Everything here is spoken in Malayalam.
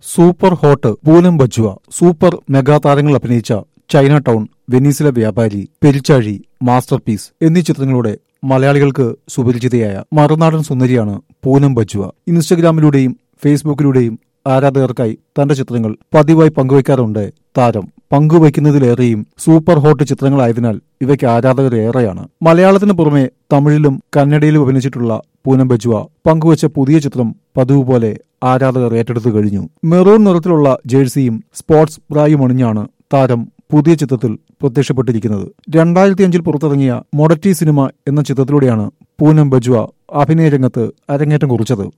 super hot Poonam Bajwa super mega താരങ്ങൾ അഭിനയിച്ച ചൈന ടൗൺ വെനീസിലെ വ്യാപാരി പെരിച്ചാഴി മാസ്റ്റർ പീസ് എന്നീ ചിത്രങ്ങളുടെ മലയാളികൾക്ക് സുപരിചിതയായ മറുനാടൻ സുന്ദരിയാണ് പൂനം ബജ്വ ഇൻസ്റ്റഗ്രാമിലൂടെയും ഫേസ്ബുക്കിലൂടെയും ആരാധകർക്കായി തന്റെ ചിത്രങ്ങൾ പതിവായി പങ്കുവയ്ക്കാറുണ്ട് താരം പങ്കുവയ്ക്കുന്നതിലേറെയും സൂപ്പർ ഹോട്ട് ചിത്രങ്ങളായതിനാൽ ഇവയ്ക്ക് ആരാധകർ ഏറെയാണ് മലയാളത്തിന് പുറമെ തമിഴിലും കന്നഡയിലും അഭിനയിച്ചിട്ടുള്ള പൂനം ബജ്വ പങ്കുവച്ച പുതിയ ചിത്രം പതിവ് പോലെ ആരാധകർ ഏറ്റെടുത്തു കഴിഞ്ഞു മെറൂൺ നിറത്തിലുള്ള ജേഴ്സിയും സ്പോർട്സ് ബ്രായും അണിഞ്ഞാണ് താരം പുതിയ ചിത്രത്തിൽ പ്രത്യക്ഷപ്പെട്ടിരിക്കുന്നത് രണ്ടായിരത്തി അഞ്ചിൽ പുറത്തിറങ്ങിയ മൊഡറ്റി സിനിമ എന്ന ചിത്രത്തിലൂടെയാണ് പൂനം ബജ്വ അഭിനയ രംഗത്ത് അരങ്ങേറ്റം കുറിച്ചത്